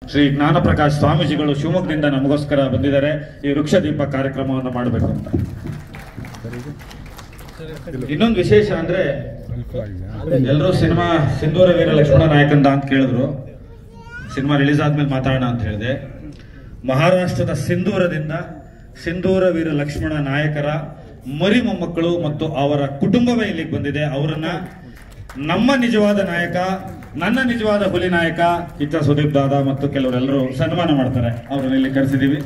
ಶ್ರೀ ಜ್ಞಾನಪ್ರಕಾಶ್ ಸ್ವಾಮೀಜಿಗಳು ಶಿವಮೊಗ್ಗದಿಂದ ನಮಗೋಸ್ಕರ ಬಂದಿದ್ದಾರೆ ಈ ವೃಕ್ಷ ದೀಪ ಕಾರ್ಯಕ್ರಮವನ್ನು ಮಾಡಬೇಕು ಅಂತ ಇನ್ನೊಂದು ವಿಶೇಷ ಅಂದ್ರೆ ಎಲ್ಲರೂ ಸಿನಿಮಾ ಸಿಂಧೂರ ವೀರ ಲಕ್ಷ್ಮಣ ನಾಯಕಂದ ಅಂತ ಕೇಳಿದ್ರು ಸಿನಿಮಾ ರಿಲೀಸ್ ಆದ್ಮೇಲೆ ಮಾತಾಡೋಣ ಅಂತ ಹೇಳಿದೆ ಮಹಾರಾಷ್ಟ್ರದ ಸಿಂಧೂರದಿಂದ ಸಿಂಧೂರ ವೀರ ಲಕ್ಷ್ಮಣ ನಾಯಕರ ಮರಿ ಮೊಮ್ಮಕ್ಕಳು ಮತ್ತು ಅವರ ಕುಟುಂಬವೇ ಇಲ್ಲಿಗೆ ಬಂದಿದೆ ಅವರನ್ನ ನಮ್ಮ ನಿಜವಾದ ನಾಯಕ ನನ್ನ ನಿಜವಾದ ಹುಲಿ ನಾಯಕ ಕಿಚ್ಚ ಸುದೀಪ್ ದಾದಾ ಮತ್ತು ಕೆಲವರೆಲ್ಲರೂ ಸನ್ಮಾನ ಮಾಡ್ತಾರೆ ಅವರನ್ನ ಇಲ್ಲಿ ಕರೆಸಿದೀವಿ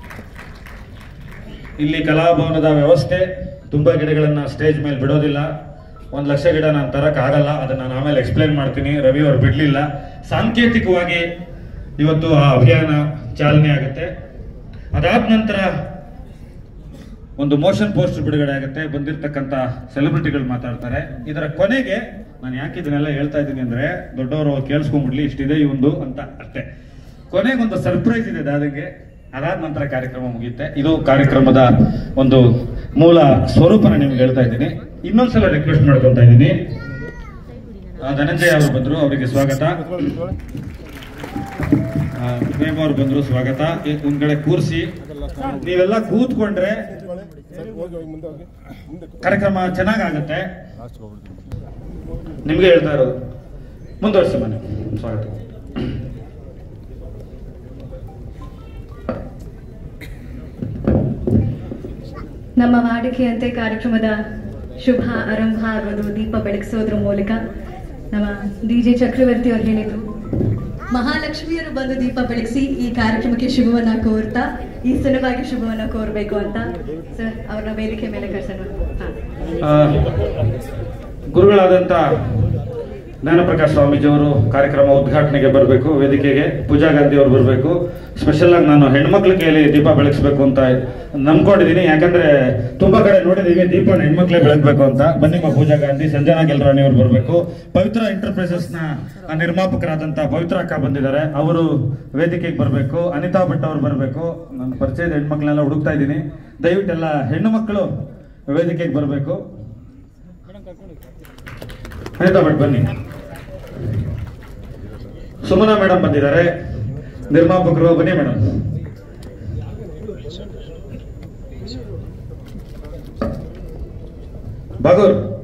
ಇಲ್ಲಿ ಕಲಾಭವನದ ವ್ಯವಸ್ಥೆ ತುಂಬಾ ಗಿಡಗಳನ್ನ ಸ್ಟೇಜ್ ಮೇಲೆ ಬಿಡೋದಿಲ್ಲ ಒಂದ್ ಲಕ್ಷ ಗಿಡ ನಾನು ತರಕ್ ಆಗಲ್ಲ ಅದನ್ನ ನಾನು ಆಮೇಲೆ ಎಕ್ಸ್ಪ್ಲೈನ್ ಮಾಡ್ತೀನಿ ರವಿ ಅವ್ರು ಬಿಡ್ಲಿಲ್ಲ ಸಾಂಕೇತಿಕವಾಗಿ ಇವತ್ತು ಆ ಅಭಿಯಾನ ಚಾಲನೆ ಆಗುತ್ತೆ ಅದಾದ ನಂತರ ಒಂದು ಮೋಷನ್ ಪೋಸ್ಟರ್ ಬಿಡುಗಡೆ ಆಗುತ್ತೆ ಬಂದಿರತಕ್ಕಂತ ಸೆಲೆಬ್ರಿಟಿಗಳು ಮಾತಾಡ್ತಾರೆ ಇದರ ಕೊನೆಗೆ ನಾನು ಯಾಕೆ ಇದನ್ನೆಲ್ಲ ಹೇಳ್ತಾ ಇದ್ದೀನಿ ಅಂದ್ರೆ ದೊಡ್ಡವರು ಕೇಳಿಸ್ಕೊಂಡ್ಬಿಡ್ಲಿ ಇಷ್ಟಿದೆ ಇವಂದು ಅಂತ ಅಷ್ಟೇ ಕೊನೆಗೆ ಒಂದು ಸರ್ಪ್ರೈಸ್ ಇದೆ ದಾದಿಗೆ ಅದಾದ ನಂತರ ಕಾರ್ಯಕ್ರಮ ಮುಗಿಯುತ್ತೆ ಇದು ಕಾರ್ಯಕ್ರಮದ ಒಂದು ಮೂಲ ಸ್ವರೂಪನ ನಿಮ್ಗೆ ಹೇಳ್ತಾ ಇದ್ದೀನಿ ಇನ್ನೊಂದ್ಸಲ ರಿಕ್ವೆಸ್ಟ್ ಮಾಡ್ಕೊಂತ ಇದ್ದೀನಿ ಆ, ಧನಂಜಯ ಅವರು ಬಂದ್ರು ಅವರಿಗೆ ಸ್ವಾಗತ ಆ, ಪ್ರೇಮ್ ಅವ್ರು ಬಂದ್ರು ಸ್ವಾಗತ ಈ ಒಂದ್ ಕಡೆ ಕೂರಿಸಿ ನೀವೆಲ್ಲ ಕೂತ್ಕೊಂಡ್ರೆ ಕಾರ್ಯಕ್ರಮ ಚೆನ್ನಾಗಾಗತ್ತೆ ನಿಮ್ಗೆ ಹೇಳ್ತಾ ಇರೋದು ಮುಂದುವರಿಸಿ ಮನೆ ಸ್ವಾಗತ ನಮ್ಮ ವಾಡಿಕೆಯಂತೆ ಕಾರ್ಯಕ್ರಮದ ಶುಭ ಆರಂಭ ಆಗೋದು ದೀಪ ಬೆಳಗಿಸೋದ್ರ ಮೂಲಕ ನಮ್ಮ ಡಿ ಜೆ ಚಕ್ರವರ್ತಿ ಅವ್ರು ಹೇಳಿದ್ರು ಮಹಾಲಕ್ಷ್ಮಿಯರು ಬಂದು ದೀಪ ಬೆಳಗಿಸಿ ಈ ಕಾರ್ಯಕ್ರಮಕ್ಕೆ ಶುಭವನ್ನ ಕೋರ್ತಾ ಈ ಸಲುವಾಗಿ ಶುಭವನ್ನ ಕೋರ್ಬೇಕು ಅಂತ ಸರ್ ಅವ್ರನ್ನ ವೇದಿಕೆ ಮೇಲೆ ಕರ್ಸೋಣ ಹಾ ಆ, ಗುರುಗಳಾದಂತ ಜ್ಞಾನಪ್ರಕಾಶ್ ಸ್ವಾಮೀಜಿ ಅವರು ಕಾರ್ಯಕ್ರಮ ಉದ್ಘಾಟನೆಗೆ ಬರಬೇಕು ವೇದಿಕೆಗೆ ಪೂಜಾ ಗಾಂಧಿ ಅವರು ಬರಬೇಕು ಸ್ಪೆಷಲ್ ಆಗಿ ನಾನು ಹೆಣ್ಮಕ್ಳ ಕೈಯಲ್ಲಿ ದೀಪ ಬೆಳಗಿಸ್ಬೇಕು ಅಂತ ನಂಬ್ಕೊಂಡಿದ್ದೀನಿ ಯಾಕಂದ್ರೆ ತುಂಬಾ ಕಡೆ ನೋಡಿದೀವಿ ದೀಪನ ಹೆಣ್ಮಕ್ಳೇ ಬೆಳಗ್ಬೇಕು ಅಂತ ಬನ್ನಿಮ್ಮ ಪೂಜಾ ಗಾಂಧಿ ಸಂಜನಾ ಗೆಲ್ರಾಣಿ ಅವರು ಬರಬೇಕು ಪವಿತ್ರ ಎಂಟರ್ಪ್ರೈಸಸ್ ನ ಆ ನಿರ್ಮಾಪಕರಾದಂತ ಪವಿತ್ರ ಅಕ್ಕ ಬಂದಿದ್ದಾರೆ ಅವರು ವೇದಿಕೆಗೆ ಬರಬೇಕು ಅನಿತಾ ಭಟ್ ಅವರು ಬರಬೇಕು ನನ್ನ ಪರಿಚಯದ ಹೆಣ್ಮಕ್ಳನ್ನೆಲ್ಲ ಹುಡುಕ್ತಾ ಇದ್ದೀನಿ ದಯವಿಟ್ಟೆಲ್ಲ ಹೆಣ್ಣು ಮಕ್ಕಳು ವೇದಿಕೆಗೆ ಬರಬೇಕು ಅನಿತಾ ಭಟ್ ಬನ್ನಿ ಸುಮನಾ ಮೇಡಮ್ ಬಂದಿದ್ದಾರೆ ನಿರ್ಮಾಪಕರು ಬನ್ನಿ ಮೇಡಮ್ ಬಾಗೂರ್